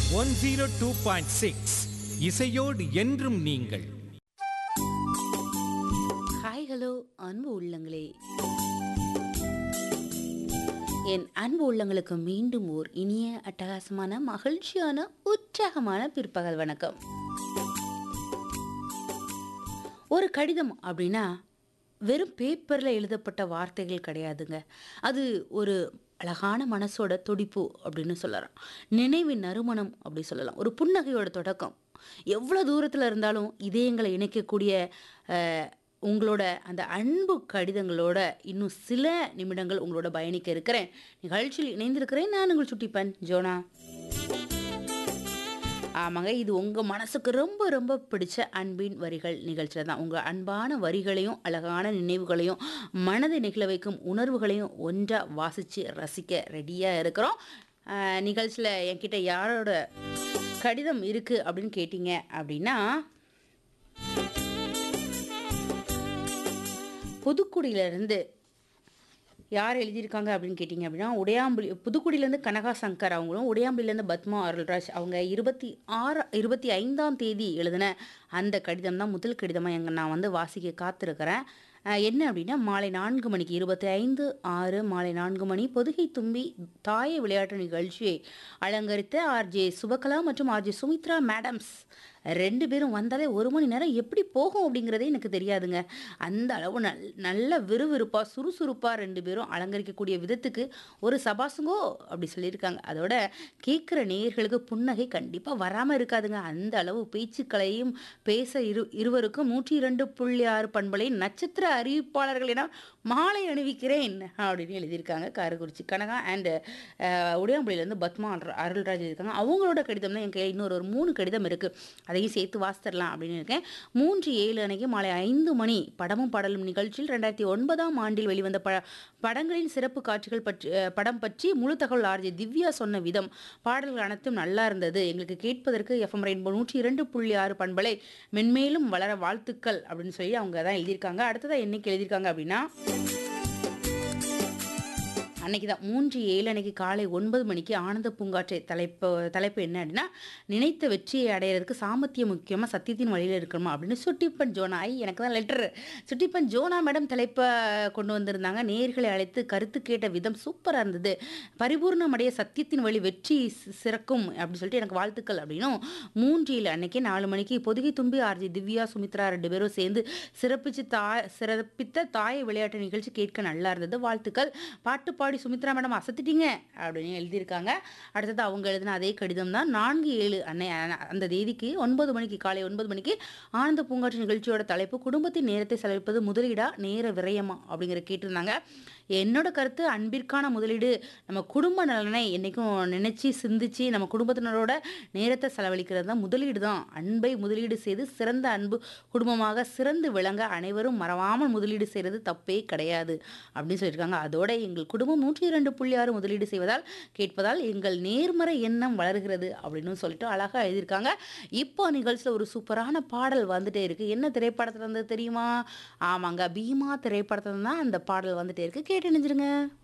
one zero two point six இசையோடு என்றும் நீங்கள் ஹாய் ஹலோ அன்பு உள்ளங்களே என் அன்பு உள்ளங்களுக்கு மீண்டும் ஓர் இனிய அட்டகாசமான மகிழ்ச்சியான உற்சாகமான பிற்பகல் வணக்கம் ஒரு கடிதம் அப்படின்னா வெறும் பேப்பரில் எழுதப்பட்ட வார்த்தைகள் கிடையாதுங்க அது ஒரு அழகான மனசோட துடிப்பு அப்படின்னு சொல்லலாம் நினைவின் நறுமணம் அப்படி சொல்லலாம் ஒரு புன்னகையோட தொடக்கம் எவ்வளோ தூரத்தில் இருந்தாலும் இதயங்களை இணைக்கக்கூடிய அஹ், உங்களோட அந்த அன்பு கடிதங்களோட இன்னும் சில நிமிடங்கள் உங்களோட பயணிக்க இருக்கிறேன் நிகழ்ச்சியில் இணைந்திருக்கிறேன் நான் உங்கள் சுட்டிப்பன் ஜோனா ஆமாங்க இது உங்கள் மனசுக்கு ரொம்ப ரொம்ப பிடிச்ச அன்பின் வரிகள் நிகழ்ச்சியில் தான் உங்கள் அன்பான வரிகளையும் அழகான நினைவுகளையும் மனதை நெகிழ வைக்கும் உணர்வுகளையும் ஒன்றாக வாசித்து ரசிக்க ரெடியாக இருக்கிறோம் நிகழ்ச்சியில் என்கிட்ட யாரோட கடிதம் இருக்குது அப்படின்னு கேட்டிங்க அப்படின்னா புதுக்குடியிலேருந்து யார் எழுதியிருக்காங்க அப்படின்னு கேட்டிங்க அப்படின்னா உடையாம்புலி புதுக்குடியிலேருந்து கனகா சங்கர் அவங்களும் உடையாம்புலிலேருந்து பத்மா அருள்ராஜ் அவங்க இருபத்தி ஆறு இருபத்தி ஐந்தாம் தேதி எழுதின அந்த கடிதம் தான் முதல் கடிதமாக எங்க நான் வந்து வாசிக்க காத்திருக்கிறேன் அஹ் என்ன அப்படின்னா மாலை நான்கு மணிக்கு இருபத்தி ஐந்து ஆறு மாலை நான்கு மணி பொதுகை தும்பி தாய விளையாட்டு நிகழ்ச்சியை அலங்கரித்த ஆர்ஜே சுபகலா மற்றும் ஆர்ஜே சுமித்ரா மேடம்ஸ் ரெண்டு பேரும் வந்தாலே ஒரு மணி நேரம் எப்படி போகும் அப்படிங்கிறதே எனக்கு தெரியாதுங்க அந்த அளவு நல் நல்ல விறுவிறுப்பாக சுறுசுறுப்பாக ரெண்டு பேரும் அலங்கரிக்கக்கூடிய விதத்துக்கு ஒரு சபாசுங்கோ அப்படி சொல்லியிருக்காங்க அதோட கேட்குற நேயர்களுக்கு புன்னகை கண்டிப்பாக வராமல் இருக்காதுங்க அந்த அளவு பேச்சுக்களையும் பேச இரு இருவருக்கும் நூற்றி இரண்டு புள்ளி ஆறு பண்பலை நட்சத்திர அறிவிப்பாளர்கள் என மாலை அணிவிக்கிறேன் அப்படின்னு எழுதியிருக்காங்க காரக்குறிச்சி கனகா அண்டு உடையாம்புலியிலேருந்து பத்மா அருள்- அருள்ராஜ் எழுதியிருக்காங்க அவங்களோட கடிதம் தான் என் கையில் இன்னொரு ஒரு மூணு கடிதம் இருக்குது அதையும் சேர்த்து வாசித்தரலாம் அப்படின்னு இருக்கேன் மூன்று ஏழு அன்னைக்கு மாலை ஐந்து மணி படமும் பாடலும் நிகழ்ச்சியில் ரெண்டாயிரத்தி ஒன்பதாம் ஆண்டில் வெளிவந்த ப படங்களின் சிறப்பு காட்சிகள் பற்றி அஹ், படம் பற்றி முழு தகவல் ஆர்ஜி திவ்யா சொன்ன விதம் பாடல்கள் அனைத்தும் நல்லா இருந்தது எங்களுக்கு கேட்பதற்கு எஃப்எம் ரெயின்போ நூற்றி இரண்டு புள்ளி ஆறு பண்பலை மென்மேலும் வளர வாழ்த்துக்கள் அப்படின்னு சொல்லி அவங்க தான் எழுதியிருக்காங்க அடுத்ததாக என்னைக்கு எழுதியிருக்காங்க அப்படின்னா அன்னைக்கு தான் மூன்று ஏழு அன்னைக்கு காலை ஒன்பது மணிக்கு ஆனந்த பூங்காற்றை தலைப்பு தலைப்பு என்ன அப்படின்னா நினைத்த வெற்றியை அடையிறதுக்கு சாமர்த்தியம் முக்கியமாக சத்தியத்தின் வழியில் இருக்கணுமா அப்படின்னு சுட்டிப்பன் ஜோனா ஐ எனக்கு தான் லெட்டர் சுட்டிப்பன் ஜோனா மேடம் தலைப்பை கொண்டு வந்திருந்தாங்க நேர்களை அழைத்து கருத்து கேட்ட விதம் சூப்பராக இருந்தது பரிபூர்ணமடைய சத்தியத்தின் வழி வெற்றி சி- சிறக்கும் அப்படின்னு சொல்லிட்டு எனக்கு வாழ்த்துக்கள் அப்படின்னும் மூன்று ஏழு அன்னைக்கு நாலு மணிக்கு பொதுகை தும்பி ஆர்ஜி திவ்யா சுமித்ரா ரெண்டு பேரும் சேர்ந்து சிறப்பிச்சு தாய் சிறப்பித்த தாய விளையாட்டு நிகழ்ச்சி கேட்க நல்லா இருந்தது வாழ்த்துக்கள் பாட்டு பாடி சுமித்ரா மேடம் அசத்திட்டீங்க அப்படின்னு எழுதியிருக்காங்க அடுத்தது அவங்க எழுதின அதே கடிதம் தான் நான்கு ஏழு அன்னை அ- அந்த தேதிக்கு ஒன்பது மணிக்கு காலை ஒன்பது மணிக்கு ஆனந்த பூங்காற்று நிகழ்ச்சியோட தலைப்பு குடும்பத்தின் நேரத்தை செலவிப்பது முதலீடா நேர விரயமா அப்படிங்கிற கேட்டிருந்தாங்க என்னோட கருத்து அன்பிற்கான முதலீடு நம்ம குடும்ப நலனை என்றைக்கும் நினைச்சு சிந்திச்சு நம்ம குடும்பத்தினரோட நேரத்தை செலவழிக்கிறது தான் முதலீடு தான் அன்பை முதலீடு செய்து சிறந்த அன்பு குடும்பமாக சிறந்து விளங்க அனைவரும் மறவாமல் முதலீடு செய்கிறது தப்பே கிடையாது அப்படின்னு சொல்லியிருக்காங்க அதோட எங்கள் குடும்பம் நூற்றி இரண்டு புள்ளி ஆறு முதலீடு செய்வதால் கேட்பதால் எங்கள் நேர்மறை எண்ணம் வளர்கிறது அப்படின்னு சொல்லிட்டு அழகாக எழுதியிருக்காங்க இப்போ நிகழ்ச்சியில் ஒரு சூப்பரான பாடல் வந்துட்டே இருக்கு என்ன திரைப்படத்துல இருந்து தெரியுமா ஆமாங்க பீமா திரைப்படத்துல தான் அந்த பாடல் வந்துட்டே இருக்கு கேட்டு நினைச்சிருங்க